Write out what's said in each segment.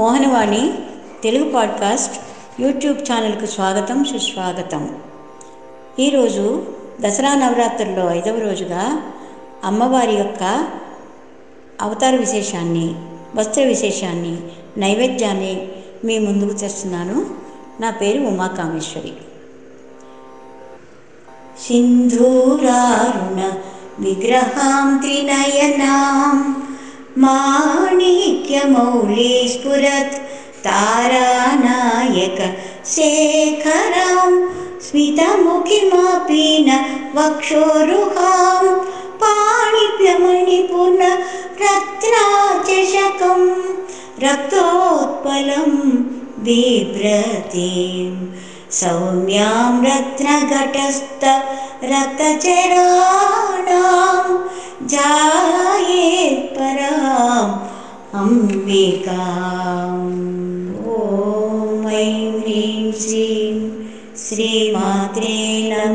Mohanavani Telugu podcast YouTube ఛానల్కు స్వాగతం సుస్వాగతం ఈరోజు దసరా నవరాత్రుల్లో ఐదవ రోజుగా అమ్మవారి యొక్క అవతార విశేషాన్ని వస్త్ర విశేషాన్ని నైవేద్యాన్ని మీ ముందుకు తెస్తున్నాను నా పేరు ఉమాకామేశ్వరి సింధూరారుణ విగ్రహాం త్రినయనాం మాణిక్యమౌళీ స్ఫురత్ తారానాయక శేఖరాం స్మితముఖిమాపీన వక్షోరుహాం పాణిభ్యమణిపున రత్నాచషకం రక్తోత్పలం బిభ్రतीं सौम्यां रत्नघटस्थ रक्तचराणां जायेत् पराम् अम्बिकाम् ॐ ऐं ह्रीं श्रीं శ్రీమాత్రే నమ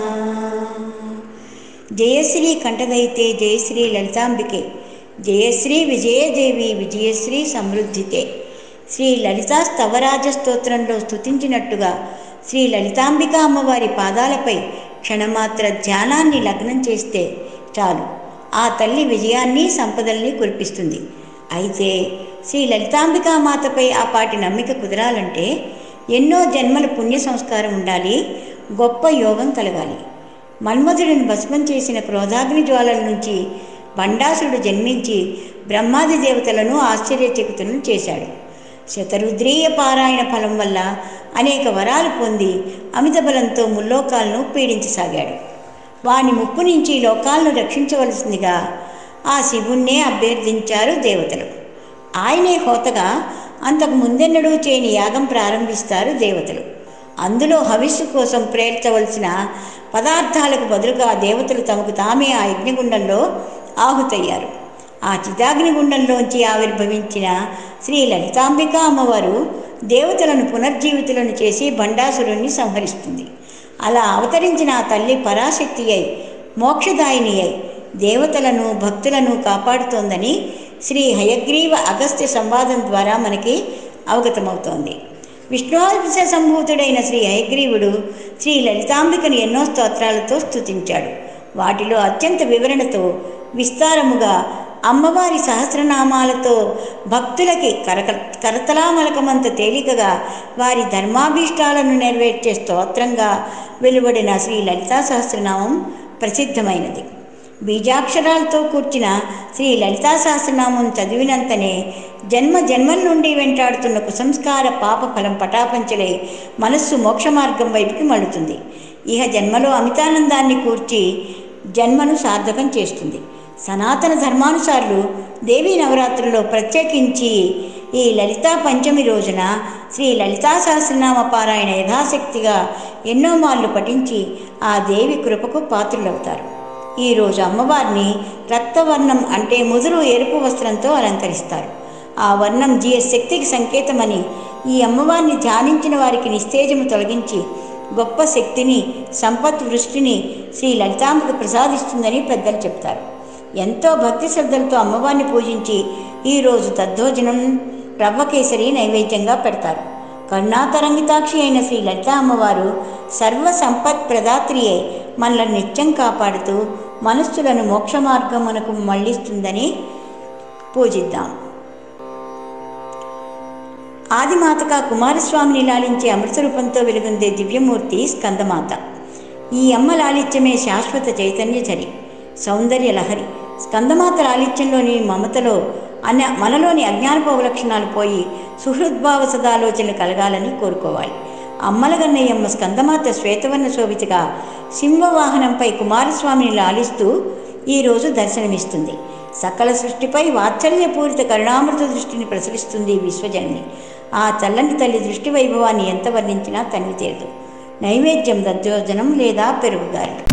జయశ్రీ కంఠదైతే జయశ్రీ లలితాంబికే జయశ్రీ విజయదేవి విజయశ్రీ సమృద్ధితే శ్రీ లలితా స్తవరాజ స్తోత్రంలో స్తుతించినట్టుగా శ్రీ లలితాంబిక అమ్మవారి పాదాలపై క్షణమాత్ర ధ్యానాన్ని లగ్నం చేస్తే చాలు ఆ తల్లి విజయాన్ని సంపదల్ని కురిపిస్తుంది అయితే శ్రీ లలితాంబికా మాతపై ఆ పాటి నమ్మిక కుదరాలంటే ఎన్నో జన్మల పుణ్య సంస్కారం ఉండాలి గొప్ప యోగం కలగాలి మన్మధుడిని భస్మం చేసిన క్రోధాగ్ని జ్వాలల నుంచి బండాసురుడు జన్మించి బ్రహ్మాది దేవతలను ఆశ్చర్యచకితులను చేశాడు శతరుద్రీయ పారాయణ ఫలం వల్ల అనేక వరాలు పొంది అమిత బలంతో ముల్లోకాలను పీడించసాగాడు వాని ముప్పు నుంచి లోకాలను రక్షించవలసిందిగా ఆ శివుణ్ణే అభ్యర్థించారు దేవతలు ఆయనే హోతగా అంతకు ముందెన్నడూ చేయని యాగం ప్రారంభిస్తారు దేవతలు అందులో హవిస్సు కోసం ప్రేర్చవలసిన పదార్థాలకు బదులుగా దేవతలు తమకు తామే ఆ యజ్ఞగుండంలో ఆహుతయ్యారు ఆ చిదాగ్నిగుండంలోంచి ఆవిర్భవించిన శ్రీ లలితాంబిక అమ్మవారు దేవతలను పునర్జీవితులను చేసి బండాసురుణ్ణి సంహరిస్తుంది అలా అవతరించిన ఆ తల్లి పరాశక్తి అయి మోక్షదాయిని అయి దేవతలను భక్తులను కాపాడుతోందని శ్రీ హయగ్రీవ అగస్త్య సంవాదం ద్వారా మనకి అవగతమవుతోంది విష్ణువాంశ సంభూతుడైన శ్రీ హయగ్రీవుడు శ్రీ లలితాంబికను ఎన్నో స్తోత్రాలతో స్తుతించాడు వాటిలో అత్యంత వివరణతో విస్తారముగా అమ్మవారి సహస్రనామాలతో భక్తులకి కరక కరతలామలకమంత తేలికగా వారి ధర్మాభీష్టాలను నెరవేర్చే స్తోత్రంగా వెలువడిన శ్రీ లలితా సహస్రనామం ప్రసిద్ధమైనది బీజాక్షరాలతో కూర్చిన శ్రీ లలితా సహస్రనామం చదివినంతనే జన్మ జన్మల నుండి వెంటాడుతున్న కుసంస్కార పాప ఫలం పటాపంచలై మనస్సు మోక్ష మార్గం వైపుకి మళ్ళుతుంది ఇహ జన్మలో అమితానందాన్ని కూర్చి జన్మను సార్థకం చేస్తుంది సనాతన ధర్మానుసారులు దేవీ నవరాత్రుల్లో ప్రత్యేకించి ఈ లలితా పంచమి రోజున శ్రీ లలితా సహస్రనామ పారాయణ యథాశక్తిగా ఎన్నో మార్లు పఠించి ఆ దేవి కృపకు పాత్రులవుతారు ఈరోజు అమ్మవారిని రక్తవర్ణం అంటే ముదురు ఎరుపు వస్త్రంతో అలంకరిస్తారు ఆ వర్ణం జీయ శక్తికి సంకేతమని ఈ అమ్మవారిని ధ్యానించిన వారికి నిస్తేజము తొలగించి గొప్ప శక్తిని సంపత్ వృష్టిని శ్రీ లలితాంబకు ప్రసాదిస్తుందని పెద్దలు చెప్తారు ఎంతో భక్తి శ్రద్ధలతో అమ్మవారిని పూజించి ఈరోజు దద్దోజనం రవ్వ కేసరి నైవేద్యంగా పెడతారు కరుణాతరంగితాక్షి అయిన శ్రీ లలితా అమ్మవారు సర్వ సంపత్ ప్రదాత్రియే మనల్ని నిత్యం కాపాడుతూ మనస్సులను మోక్ష మార్గమునకు మళ్ళిస్తుందని పూజిద్దాం ఆదిమాతగా కుమారస్వామిని లాలించే అమృత రూపంతో వెలుగొందే దివ్యమూర్తి స్కందమాత ఈ అమ్మ లాలిత్యమే శాశ్వత చైతన్య చరి సౌందర్య లహరి స్కందమాత లాలిత్యంలోని మమతలో అన్న మనలోని అజ్ఞానపోవ లక్షణాలు పోయి సుహృద్భావ సదాలోచనలు కలగాలని కోరుకోవాలి అమ్మలగన్నయ్యమ్మ స్కందమాత శ్వేతవర్ణ శోభితగా సింహవాహనంపై కుమారస్వామిని లాలిస్తూ ఈరోజు దర్శనమిస్తుంది సకల సృష్టిపై వాత్సల్యపూరిత కరుణామృత దృష్టిని ప్రసరిస్తుంది విశ్వజనని ఆ చల్లని తల్లి దృష్టి వైభవాన్ని ఎంత వర్ణించినా తన్ని తీరదు నైవేద్యం దద్దోజనం లేదా పెరుగుగారి